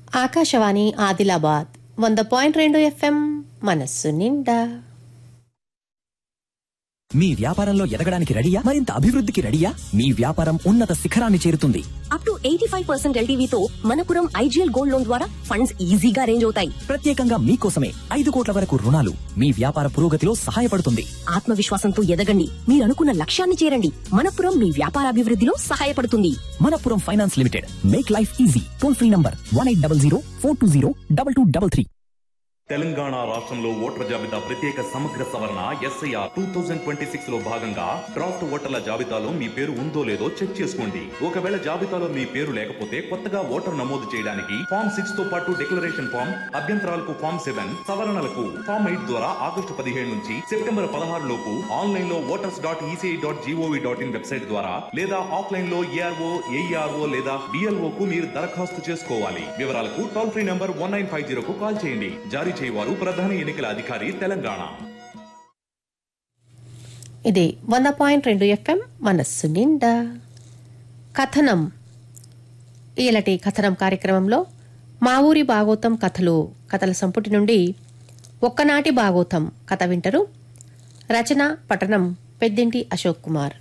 ఆకాశవాణి ఆదిలాబాద్ వంద పాయింట్ రెండు ఎఫ్ఎం మనస్సు నిండా మీ వ్యాపారంలో ఎదగడానికి రెడీయా మరింత అభివృద్ధికి రెడీయా మీ వ్యాపారం ఉన్నత శిఖరాన్ని చేరుతుంది up to eighty five percent ఎల్టీవీతో మనపురం ఐజీఎల్ గోల్డ్ లోన్ ద్వారా ఫండ్స్ ఈజీగా అరేంజ్ అవుతాయి ప్రత్యేకంగా మీకోసమే ఐదు కోట్ల వరకు రుణాలు మీ వ్యాపార పురోగతిలో సహాయపడుతుంది ఆత్మవిశ్వాసంతో ఎదగండి మీరు అనుకున్న లక్ష్యాన్ని చేరండి మనపురం మీ వ్యాపారాభివృద్ధిలో సహాయపడుతుంది Manappuram finance limited make life easy toll free number one eight double zero four two zero double two double three Telangana రాష్ట్రంలో ఓటర్ల జాబితా ప్రత్యేక సమగ్ర సవరణ SIR two thousand twenty six లో భాగంగా డ్రాఫ్ట్ ఓటర్ల జాబితాలో మీ పేరు ఉందో లేదో చెక్ చేసుకోండి ఒకవేళ జాబితాలో మీ పేరు లేకపోతే కొత్తగా ఓటర్ నమోదు చేయడానికి ఫామ్ సిక్స్ తో పాటు డిక్లరేషన్ ఫామ్ అభ్యంతరాలకు ఫామ్ సెవెన్ సవరణలకు ఫామ్ ఎయిట్ ద్వారా ఆగస్టు పదిహేడు నుంచి సెప్టెంబర్ పదహారు లోపు ఆన్లైన్ లో voters dot ECI dot GOV dot in website ద్వారా లేదా ఆఫ్లైన్ లో ఏఆర్ఓ ఏఈఆర్ఓ లేదా డిఎల్ఓ కు మీరు దరఖాస్తు చేసుకోవాలి వివరాలకు toll free number one nine five zero కు కాల్ చేయండి జారీ చేయవారు ప్రధాన ఎన్నికల అధికారి తెలంగాణ ఇది వంద పాయింట్ రెండు ఎఫ్ఎం మనస్సు నిండా కథనం ఈలటి కథనం కార్యక్రమంలో మా ఊరి భాగోతం కథలు కథల సంపుటి నుండి ఒక్కనాటి భాగోతం కథ వింటరు రచన పఠనం పెద్దింటి అశోక్ కుమార్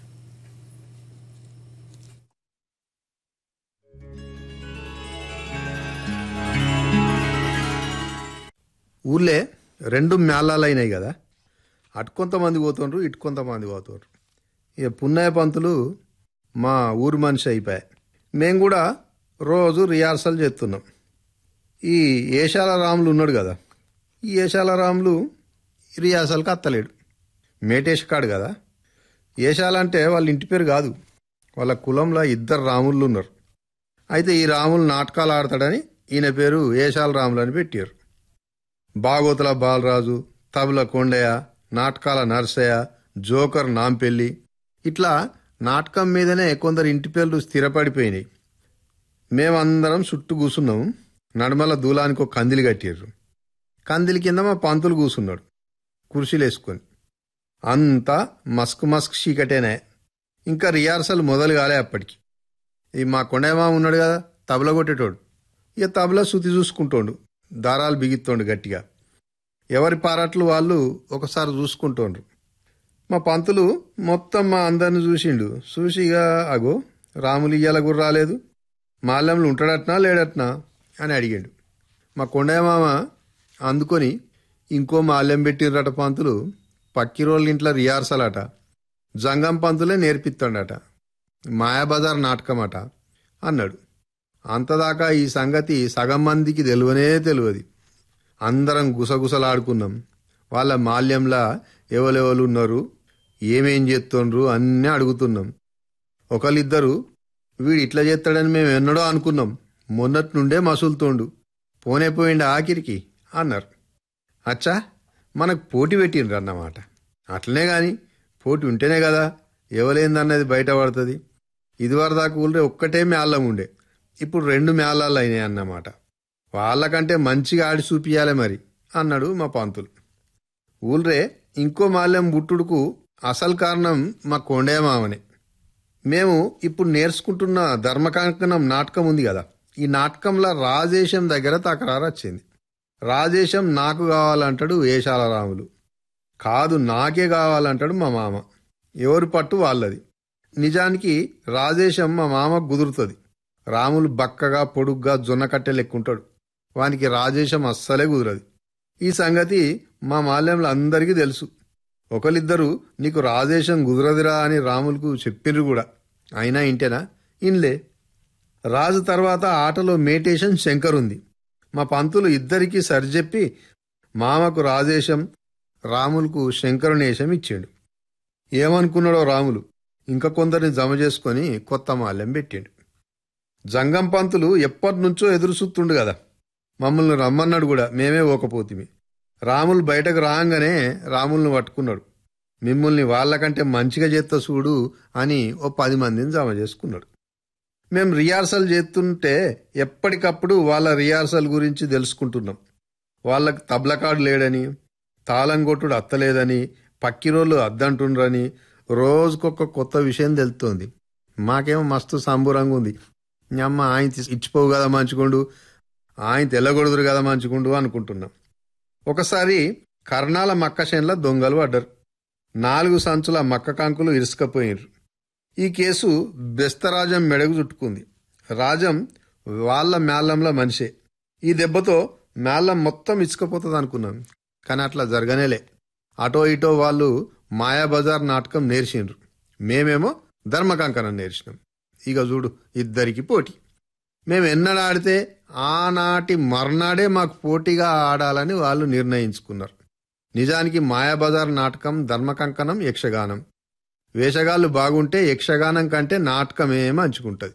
ఊళ్ళే రెండు మేళాలు అయినాయి కదా అటు కొంతమంది పోతుండ్రు ఇటు కొంతమంది పోతుండ్రు ఇక పున్నయ్య పంతులు మా ఊరు మనిషి అయిపోయాయి మేము కూడా రోజు రిహార్సల్ చేస్తున్నాం ఈ ఏషాల రాములు ఉన్నాడు కదా ఈ ఏషాల రాములు రిహార్సల్కి అత్తలేడు మేటేష్ కాడు కదా ఏషాల అంటే వాళ్ళ ఇంటి పేరు కాదు వాళ్ళ కులంలో ఇద్దరు రాముళ్ళు ఉన్నారు అయితే ఈ రాములు నాటకాలు ఆడతాడని ఈయన పేరు ఏషాల రాములు అని పెట్టారు బాగోతుల బాలరాజు తబల కొండయ్య నాటకాల నరసయ్య జోకర్ నాంపెల్లి ఇట్లా నాటకం మీదనే కొందరు ఇంటి పేర్లు స్థిరపడిపోయినాయి మేమందరం చుట్టూ కూసున్నాం నడమల దూలానికి ఒక కందిలి కట్టారు కందిలి కింద మా పంతులు కూసున్నాడు కుర్చీలు వేసుకొని అంతా మస్క్ మస్క్ చీకటేనే ఇంకా రిహార్సల్ మొదలు కాలే అప్పటికి ఈ మా కొండయ్య ఉన్నాడు కదా తబల కొట్టేటోడు ఇక తబలా శృతి చూసుకుంటోండు దారాలు బిగిత్తోండు గట్టిగా ఎవరి పారాట్లు వాళ్ళు ఒకసారి చూసుకుంటోండ్రు మా పంతులు మొత్తం మా అందరిని చూసిండు చూసి ఇక అగో రాములు ఇయ్యాల కూడా రాలేదు మాల్యంలో ఉంటాడట్నా లేడట్నా అని అడిగాడు మా కొండయ్య మామ అందుకొని ఇంకో మాల్యం పెట్టిర్రట పంతులు పక్కిరోళ్ళ ఇంట్లో రిహార్సల్ అట జంగం పంతులే నేర్పిస్తాడట మాయాబజార్ నాటకం అట అన్నాడు అంతదాకా ఈ సంగతి సగం మందికి తెలియనే తెలియదు అందరం గుసగుసలాడుకున్నాం వాళ్ళ మాల్యంలా ఎవరెవరు ఉన్నారు ఏమేం చేస్తుండ్రు అన్నీ అడుగుతున్నాం ఒకళ్ళిద్దరు వీడు ఇట్లా చేస్తాడని మేము ఎన్నడో అనుకున్నాం మొన్నటి నుండే మసులుతోండు పోనే పోయిండు ఆఖరికి అన్నారు అచ్చా మనకు పోటీ పెట్టిండ్రు అన్నమాట అట్లనే గాని పోటీ ఉంటేనే కదా ఎవలేందన్నది బయటపడుతుంది ఇదివరదాకా ఊళ్ళో ఒక్కటే మేళం ఉండే ఇప్పుడు రెండు మేళాలు అయినాయి అన్నమాట వాళ్ళకంటే మంచిగా ఆడి చూపియాలి మరి అన్నాడు మా పంతులు ఊళ్ళే ఇంకో మాల్యం బుట్టుడుకు అసలు కారణం మా కొండయ్య మామనే మేము ఇప్పుడు నేర్చుకుంటున్న ధర్మకాంకణం నాటకం ఉంది కదా ఈ నాటకంలో రాజేశం దగ్గర తకరారు వచ్చింది రాజేశం నాకు కావాలంటాడు ఏషాల రాములు కాదు నాకే కావాలంటాడు మా మామ ఎవరి పట్టు వాళ్ళది నిజానికి రాజేశం మా మామకు కుదురుతుంది రాములు బక్కగా పొడుగ్గా జొన్న కట్టె లెక్కుంటాడు వానికి రాజేశం అస్సలే కుదరదు ఈ సంగతి మా మాల్యంలో అందరికీ తెలుసు ఒకరిద్దరు నీకు రాజేశం కుదరదురా అని రాములకు చెప్పిండ్రు కూడా అయినా ఇంటేనా ఇన్లే రాజు తర్వాత ఆటలో మేటేషన్ శంకర్ ఉంది మా పంతులు ఇద్దరికీ సరిచెప్పి మామకు రాజేశం రాములకు శంకరునేశం ఇచ్చాడు ఏమనుకున్నాడో రాములు ఇంకా కొందరిని జమ చేసుకొని కొత్త మాల్యం పెట్టాడు జంగం పంతులు ఎప్పటి నుంచో ఎదురు చూస్తుండు కదా మమ్మల్ని రమ్మన్నాడు కూడా మేమే ఓకపోతిమి రాములు బయటకు రాగానే రాముల్ని పట్టుకున్నాడు మిమ్మల్ని వాళ్ళకంటే మంచిగా చేస్తా చూడు అని ఓ పది మందిని జమ చేసుకున్నాడు మేము రిహార్సల్ చేస్తుంటే ఎప్పటికప్పుడు వాళ్ళ రిహార్సల్ గురించి తెలుసుకుంటున్నాం వాళ్ళకి తబ్లకాడు లేడని తాళం కొట్టుడు అత్తలేదని పక్కిరోళ్ళు అద్దంటుండ్రని రోజుకొక కొత్త విషయం తెలుస్తోంది మాకేమో మస్తు సంబురంగా ఉంది మీ అమ్మ ఆయన తీసి ఇచ్చిపోవు కదా మంచుకోండు ఆయన తెల్లగొడుదురు కదా మంచుకుండు అనుకుంటున్నాం ఒకసారి కర్ణాల మక్క చేనుల దొంగలు పడ్డారు నాలుగు సంచుల మక్క కంకులు ఇరుసుకపోయినరు ఈ కేసు బెస్తరాజం మెడకు చుట్టుకుంది రాజం వాళ్ళ మేళంలో మనిషే ఈ దెబ్బతో మేళం మొత్తం ఇచ్చుకపోతుంది అనుకున్నాం కానీ అట్లా జరగనేలే అటో ఇటో వాళ్ళు మాయాబజార్ నాటకం నేర్చిండ్రు మేమేమో ధర్మకంకణం నేర్చినాం ఇక చూడు ఇద్దరికి పోటీ మేము ఎన్నడాడితే ఆనాటి మర్నాడే మాకు పోటీగా ఆడాలని వాళ్ళు నిర్ణయించుకున్నారు నిజానికి మాయాబజార్ నాటకం ధర్మకంకణం యక్షగానం వేషగాళ్ళు బాగుంటే యక్షగానం కంటే నాటకమే మంచుకుంటది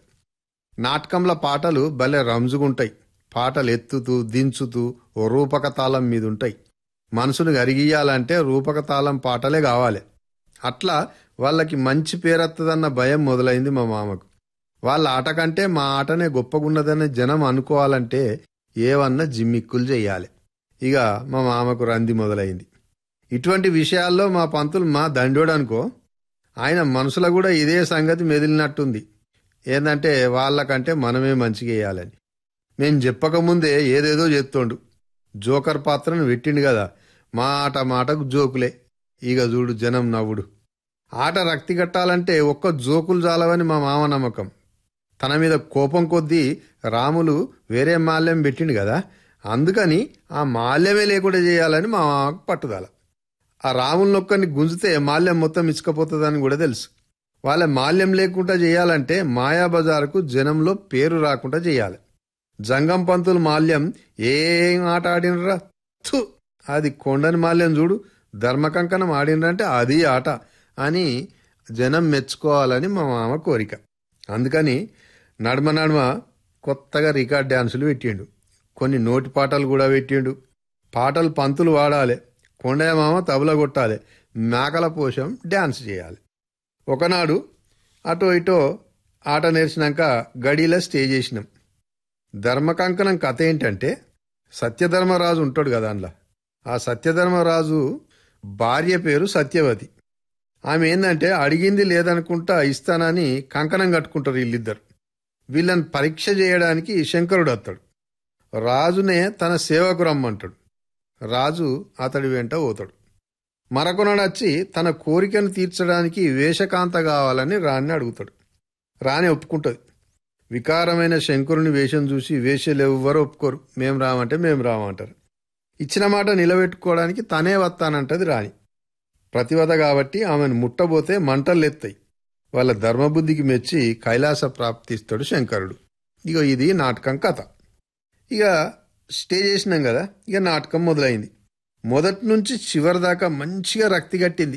నాటకంలో పాటలు భలే రంజుగుంటాయి పాటలు ఎత్తుతూ దించుతూ ఓ రూపక తాళం మీద ఉంటాయి మనసును అరిగియాలంటే రూపక తాళం పాటలే కావాలి అట్లా వాళ్ళకి మంచి పేరెత్తదన్న భయం మొదలైంది మా మామకు వాళ్ళ ఆట కంటే మా ఆటనే గొప్పగున్నదని జనం అనుకోవాలంటే ఏవన్నా జిమ్మిక్కులు చెయ్యాలి ఇక మా మామకు రంది మొదలైంది ఇటువంటి విషయాల్లో మా పంతులు మా దండోడు అనుకో ఆయన మనసులో కూడా ఇదే సంగతి మెదిలినట్టుంది ఏందంటే వాళ్ళకంటే మనమే మంచిగా వేయాలని మేం చెప్పకముందే ఏదేదో చెప్తోండు జోకర్ పాత్రను పెట్టిండు కదా మాట మాటకు జోకులే ఇక చూడు జనం నవ్వుడు ఆట రక్తి కట్టాలంటే ఒక్క జోకులు చాలవని మా మామ నమ్మకం తన మీద కోపం కొద్దీ రాములు వేరే మాల్యం పెట్టిండు కదా అందుకని ఆ మాల్యమే లేకుండా చేయాలని మా మామకు పట్టుదల ఆ రాములనొక్కని గుంజితే మాల్యం మొత్తం ఇచ్చుకపోతుందని కూడా తెలుసు వాళ్ళ మాల్యం లేకుండా చేయాలంటే మాయాబజార్కు జనంలో పేరు రాకుండా చేయాలి జంగం పంతులు మాల్యం ఏం ఆట ఆడినరా థు అది కొండని మాల్యం చూడు ధర్మకంకణం ఆడినరంటే అది ఆట అని జనం మెచ్చుకోవాలని మా మామ కోరిక అందుకని నడుమ నడుమ కొత్తగా రికార్డ్ డ్యాన్సులు పెట్టిండు కొన్ని నోటి పాటలు కూడా పెట్టిండు పాటలు పంతులు వాడాలి కొండయ్య మామ తబల కొట్టాలి మేకల పోషం డ్యాన్స్ చేయాలి ఒకనాడు అటో ఇటో ఆట నేర్చినాక గడిలో స్టే చేసినాం ధర్మకంకణం కథ ఏంటంటే సత్యధర్మరాజు ఉంటాడు కదా అందులో ఆ సత్యధర్మరాజు భార్య పేరు సత్యవతి ఆమె ఏంటంటే అడిగింది లేదనుకుంటా ఇస్తానని కంకణం కట్టుకుంటారు వీళ్ళిద్దరు వీళ్ళని పరీక్ష చేయడానికి శంకరుడు వస్తాడు రాజునే తన సేవకు రమ్మంటాడు రాజు అతడి వెంట పోతాడు మరొకనాడు వచ్చి తన కోరికను తీర్చడానికి వేషకాంత కావాలని రాణ్ణి అడుగుతాడు రాణి ఒప్పుకుంటుంది వికారమైన శంకరుని వేషం చూసి వేషలు ఎవ్వరు ఒప్పుకోరు మేం రామంటే మేం రామంటారు ఇచ్చిన మాట నిలబెట్టుకోవడానికి తనే వస్తానంటది రాణి ప్రతివద కాబట్టి ఆమెను ముట్టబోతే మంటలెత్తాయి వాళ్ళ ధర్మబుద్ధికి మెచ్చి కైలాస ప్రాప్తిస్తాడు శంకరుడు ఇక ఇది నాటకం కథ ఇక స్టే చేసినాం కదా ఇక నాటకం మొదలైంది మొదటి నుంచి చివరి దాకా మంచిగా రక్తి కట్టింది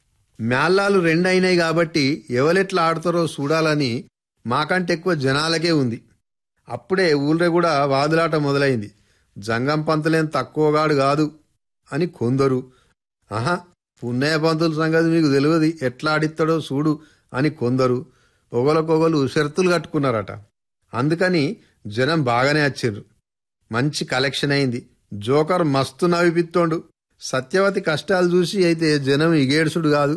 మేళాలు రెండు అయినాయి కాబట్టి ఎవరెట్లా ఆడతారో చూడాలని మాకంటే ఎక్కువ జనాలకే ఉంది అప్పుడే ఊళ్ళో కూడా వాదులాట మొదలైంది జంగం పంతులేం తక్కువగాడు కాదు అని కొందరు ఆహా పున్నయ్య పంతుల సంగతి మీకు తెలియదు ఎట్లా ఆడిస్తాడో చూడు అని కొందరు ఒకరికొకరు షరతులు కట్టుకున్నారట అందుకని జనం బాగానే వచ్చిర్రు మంచి కలెక్షన్ అయింది జోకర్ మస్తు నవ్విపిత్తోండు సత్యవతి కష్టాలు చూసి అయితే జనం ఇగేడుసుడు కాదు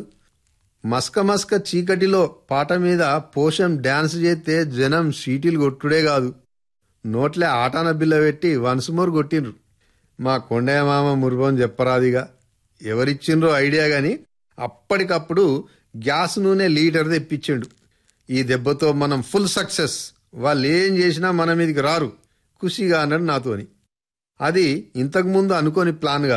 మస్క మస్క చీకటిలో పాట మీద పోషం డాన్స్ చేస్తే జనం సీటీలు కొట్టుడే కాదు నోట్లే ఆటాన బిల్ల పెట్టి వన్స్ మోర్ కొట్టిండ్రు మా కొండయ్య మామ మురుగం చెప్పరాదిగా ఎవరిచ్చిండ్రో ఐడియా గాని అప్పటికప్పుడు గ్యాస్ నూనె లీటర్ తెప్పించిండు ఈ దెబ్బతో మనం ఫుల్ సక్సెస్ వాళ్ళు ఏం చేసినా మన మీదకి రారు ఖుషిగా అన్నాడు నాతోని అది ఇంతకుముందు అనుకోని ప్లాన్ కాదు